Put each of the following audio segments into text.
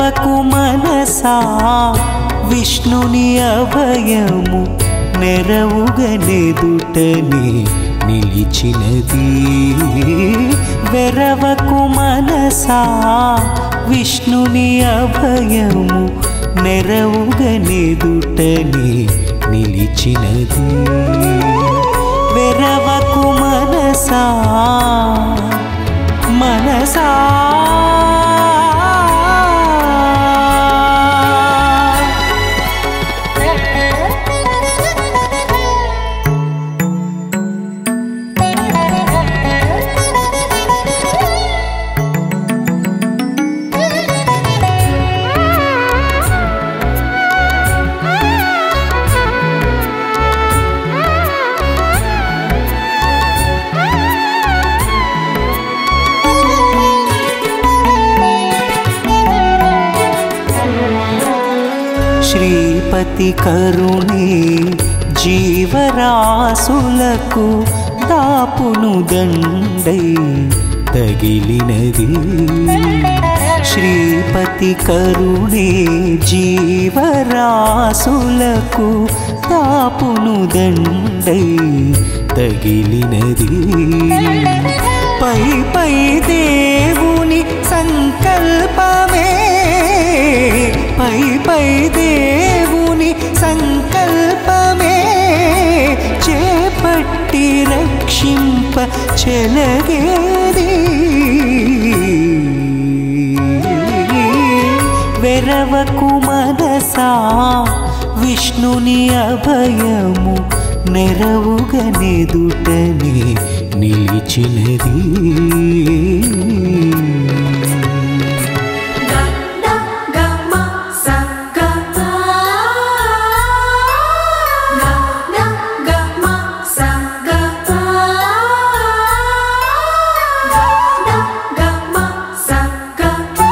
వెరవకు మనసా విష్ణుని అభయము నెరవుగనెదుటనే నిలిచినది వెరవకు మనసా విష్ణుని అభయము నెరవుగనెదుటనే నిలిచినది వెరవకు మనసా మనసా శ్రీపతి కరుణే జీవరాసులకు దాపును దండై తగిలినది శ్రీపతి కరుణే జీవరాసులకు దాపును దండై తగిలినది పై పై దేవుని సంకల్పమే పై పై దేవుని సంకల్పమే చేపట్టి రక్షింప చెలగేది వెరవకు మనసా విష్ణుని అభయము నెరవుగనెదుటనే నిలిచినది ga da ga ma sa ga ma ga da ga ma sa ga ma ga da ga ma sa ga ma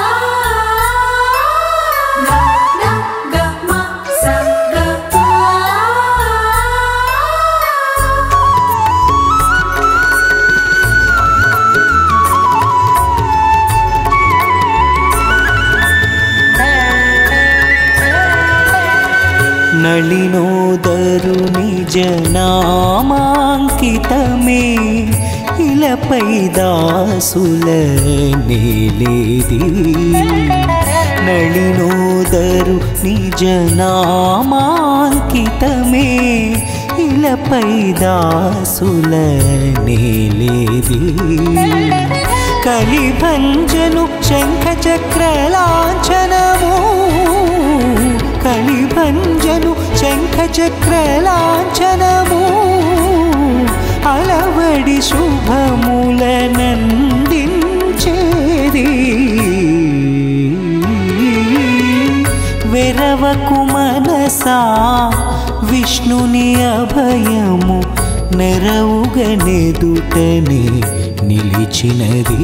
ga da ga ma sa ga ma నళినోదరుని జనామాంకితమే ఇలపై దాసుల నేలేది నళినోదరు నిజనామాంకితమే ఇలపై దాసుల నేలేది కలిభంజను శంఖ చక్రలాంఛనము కలిభంజను శంఖ చక్రలాంఛనము అలవడి శుభముల నందించేది వెరవకు మనసా విష్ణుని అభయము నెరవుగనెదుటనే నిలిచినది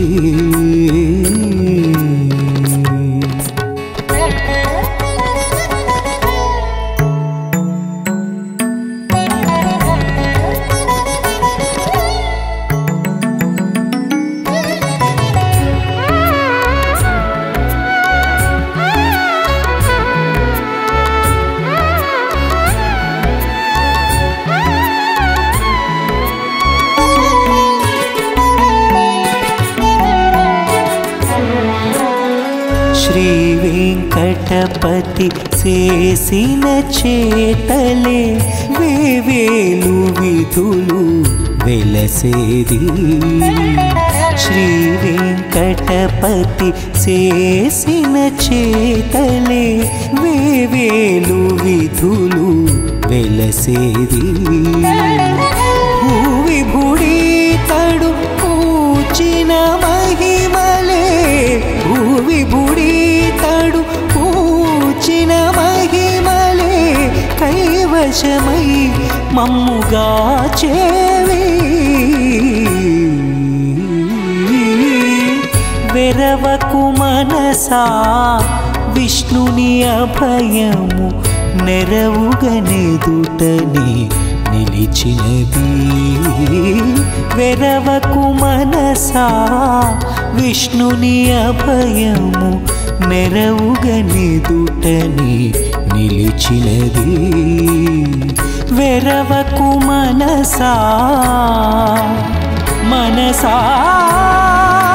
శ్రీ వెంకటపతి చేసిన చేతలే వేవేలు విధులు వెలసేది శ్రీ వెంకటపతి చేసిన చేతలే వేవేలు విధులు వెలసేది భూవి భుడి తడు పూచిన మహిమలే భూవి భుడి తడు పూచిన మహిమలే కైవశమై మమ్ముగా చేవి వెరవకు మనసా విష్ణుని అభయము నెరవుగనెదుటనే నిలిచినది వెరవకు మనసా విష్ణుని అభయము నెరవుగనిదుటని నిలిచినది వెరవకు మనసా మనసా